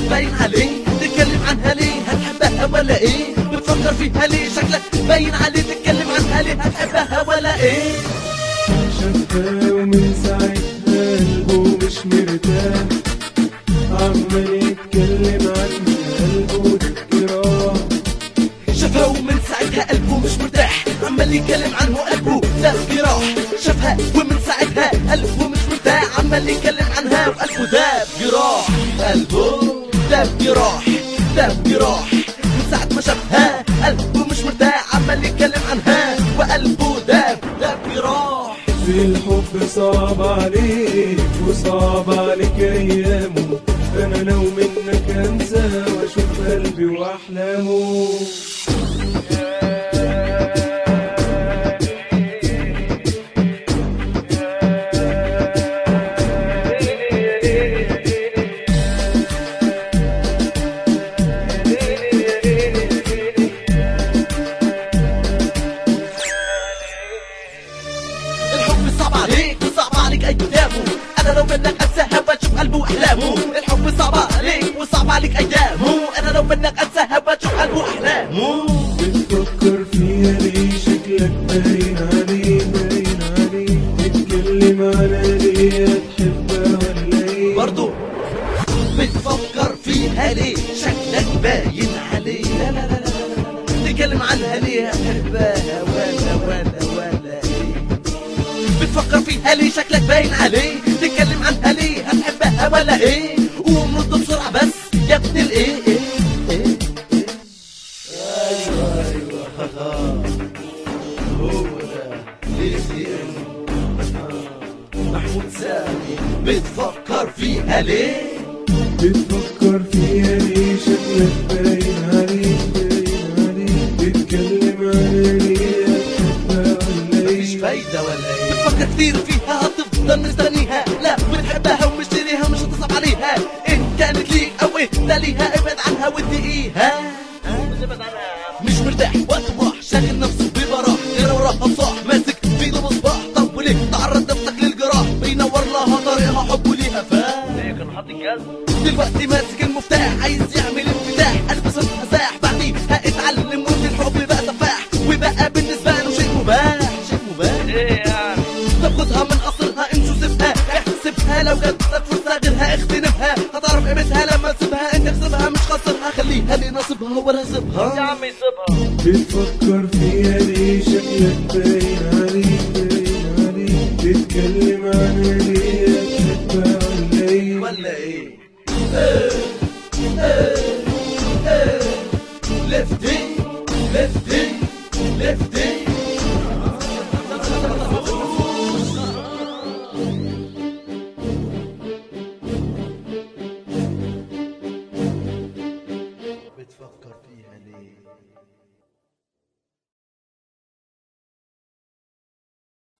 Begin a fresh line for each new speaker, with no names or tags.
باين عليه تتكلم عنها ليه هتحبها ولا ايه بتفكر فيها ليه شكلك باين عليه تتكلم عنها ليه هتحبها ولا ايه
شافها ومن ساعتها قلبه مش مرتاح عمال يتكلم عنها قلبه جراح
شافها ومن ساعتها قلبه مش مرتاح عمال يتكلم عنه قلبه ده جراح شافها ومن ساعتها قلبه مش مرتاح عمال يتكلم عنها وقلبه ده جراح قلبه ده جراح ده جراح من ساعة ما شافها قلبه مش مرتاح عمال يتكلم عنها وقلبه ده ده جراح
في الحب صعب عليك وصعب عليك ايامه انا لو منك انسى واشوف قلبي واحلامه
الحب صعب عليك وصعب عليك ايامه انا لو منك انساها واشوف قلبه واحلامه الحب صعب عليك وصعب عليك ايامه انا لو منك انساها واشوف قلبه واحلامه
بتفكر فيها ليه شكلك باين عليه باين عليه تتكلم على ليه تحبها ولا ايه
برضو بتفكر فيها ليه شكلك باين عليه لا لا لا لا لا تتكلم عنها ليه هتحبها ولا ولا ولا ايه بتفكر فيها ليه شكلك باين عليه تتكلم عنها ليه هتحبها ولا ايه قوم رد بسرعة بس يا ابن الايه ايه ايه ايه ايوه ايوه هو ده ليه ليه محمود سامي بتفكر فيها ليه
بتفكر فيها ليه شكلك باين عليه باين عليه تتكلم على ليه تحبها ولا
مفيش
ايه
فايدة ولا ايه بتفكر كتير فيها هتفضل مستنيها لا بتحبها ومشتريها مش هتصعب عليها ان كانت ليك او ايه ده ليها ابعد عنها واتقيها مش مرتاح وقت راح شاغل نفسه ببراح غير وراها بصاح ماسك في ايده مصباح طب وليه تعرض نفسك للجراح بينور لها طريقها حبه ليها فاهم
ليه كان حاطط الجاز
دلوقتي ماسك المفتاح عايز يعمل انفتاح قلب صوتها ساح بعديها اتعلم وان الحب بقى سفاح وبقى بالنسبة له شيء مباح شيء مباح
ايه يعني
طب خدها من اصلها امشي وسيبها احسبها لو جت لك فرصة غيرها اغتنمها هتعرف قيمتها لما تسيبها انت احسبها مش خسرها خليها لنصيبها ولا
يا
سيبها
عم يسيبها
بتفكر فيها ليه شكلك باين عليه باين عليه تتكلم على ليه